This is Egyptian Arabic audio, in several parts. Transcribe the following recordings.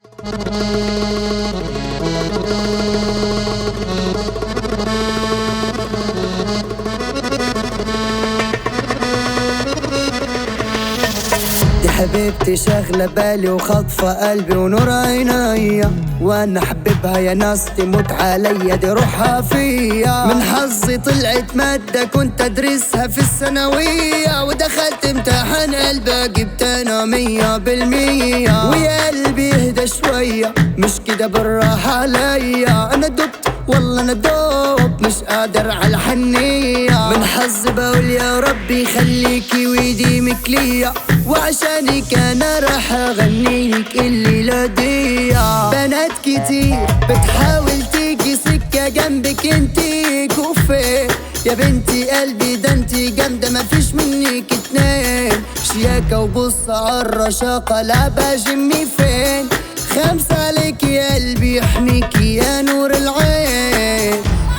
دي حبيبتي شاغلة بالي وخاطفة قلبي ونور عينيا وانا حبيبها يا ناس تموت عليا دي روحها فيا من حظي طلعت مادة كنت ادرسها في الثانوية ودخلت امتحان قلبي جبت انا مية بالمية ويا قلبي اهدى شوية مش كده بالراحة عليا انا دبت والله انا دوب مش قادر على الحنية من حظي بقول يا ربي خليكي ويديمك ليا وعشانك انا راح اغنيلك الليلة دي بنات كتير بتحاول تيجي سكة جنبك انتي كوفي يا بنتي قلبي ده انتي جامدة مفيش منك اتنين شياكة وبص عالرشاقة لعبة جيمي فين خمسة عليك يا قلبي يحميكي يا نور العين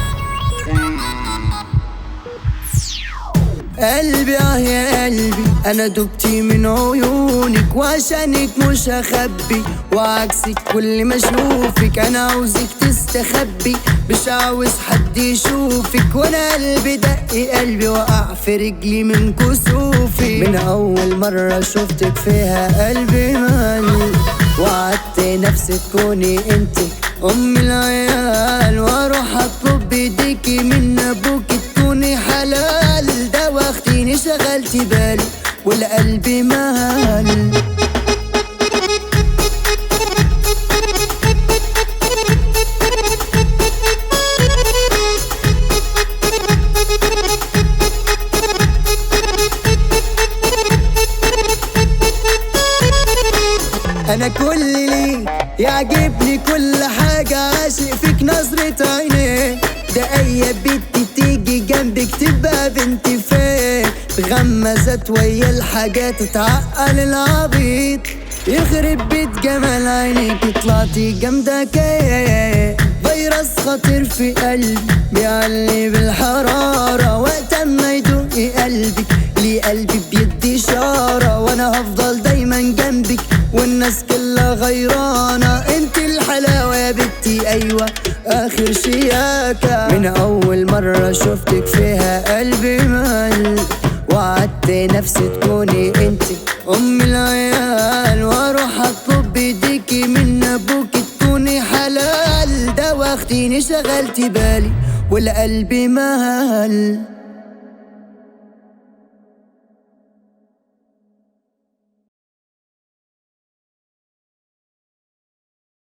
قلبي اه يا قلبي انا دبتي من عيونك وعشانك مش هخبي وعكسك كل ما اشوفك انا عاوزك تستخبي مش عاوز حد يشوفك وانا قلبي دق قلبي وقع في رجلي من كسوفي من اول مرة شفتك فيها قلبي مال وعدت نفسي تكوني انت ام العيال واروح اطلب بايديكي من ابوكي تكوني حلال ده واختيني شغلتي بالي والقلب مال انا كل لي يعجبني كل حاجة عاشق فيك نظرة عينيك ده اي بنت تيجي جنبك تبقى بنت فين غمزت ويا الحاجات تعقل العبيط يخرب بيت جمال عينيك طلعتي جامدة كيه فيروس خطير في قلبي بيعلي بالحرارة وقت ما يدق قلبك لي قلبي بيدي إشارة وانا هفضل دايما جنبك والناس كلها غيرانة انت الحلاوة يا بنتي ايوه اخر شياكة من اول مرة شفتك فيها قلبي مال وعدت نفسي تكوني انت ام العيال واروح اطلب بايديكي من ابوكي تكوني حلال ده واختيني شغلتي بالي والقلب مال